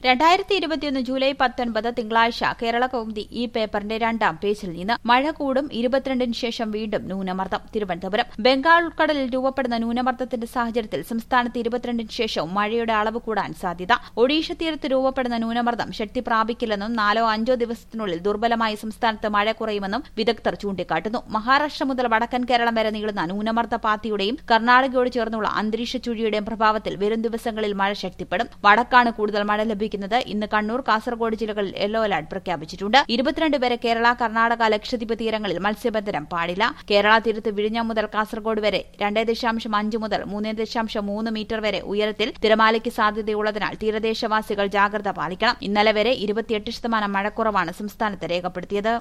രണ്ടായിരത്തി ഇരുപത്തിയൊന്ന് ജൂലൈ പത്തൊൻപത് തിങ്കളാഴ്ച കേരള കൗമുദി ഈ പേപ്പറിന്റെ രണ്ടാം പേജിൽ നിന്ന് മഴ കൂടും ഇരുപത്തിരണ്ടിന് ശേഷം വീണ്ടും ന്യൂനമർദ്ദം തിരുവനന്തപുരം ബംഗാൾ ഉൾക്കടലിൽ രൂപപ്പെടുന്ന ന്യൂനമർദ്ദത്തിന്റെ സാഹചര്യത്തിൽ സംസ്ഥാനത്ത് ഇരുപത്തിരണ്ടിന് ശേഷവും മഴയുടെ അളവ് കൂടാൻ സാധ്യത ഒഡീഷ തീരത്ത് രൂപപ്പെടുന്ന ന്യൂനമർദ്ദം ശക്തി പ്രാപിക്കില്ലെന്നും നാലോ അഞ്ചോ ദിവസത്തിനുള്ളിൽ ദുർബലമായി സംസ്ഥാനത്ത് മഴ കുറയുമെന്നും വിദഗ്ധർ ചൂണ്ടിക്കാട്ടുന്നു മഹാരാഷ്ട്ര മുതൽ വടക്കൻ കേരളം വരെ നീളുന്ന ന്യൂനമർദ്ദ പാത്തിയുടെയും കർണാടകയോട് ചേർന്നുള്ള അന്തരീക്ഷ ചുഴിയുടെയും പ്രഭാവത്തിൽ വരും ദിവസങ്ങളിൽ മഴ ശക്തിപ്പെടും വടക്കാണ് കൂടുതൽ മഴ ലഭിക്കുന്നത് ഇന്ന് കണ്ണൂർ കാസർഗോഡ് ജില്ലകളിൽ യെല്ലോ അലർട്ട് പ്രഖ്യാപിച്ചിട്ടുണ്ട് ഇരുപത്തിരണ്ട് വരെ കേരള കർണാടക ലക്ഷദ്വീപ് തീരങ്ങളിൽ മത്സ്യബന്ധനം പാടില്ല കേരള തീരത്ത് വിഴിഞ്ഞം മുതൽ കാസർഗോഡ് വരെ രണ്ട് ദശാംശം അഞ്ച് മുതൽ മൂന്ന് ദശാംശം മൂന്ന് മീറ്റർ വരെ ഉയരത്തിൽ തിരമാലയ്ക്ക് സാധ്യതയുള്ളതിനാൽ തീരദേശവാസികൾ ജാഗ്രത പാലിക്കണം ഇന്നലെ വരെ ഇരുപത്തിയെട്ട് ശതമാനം മഴക്കുറവാണ് സംസ്ഥാനത്ത് രേഖപ്പെടുത്തിയത്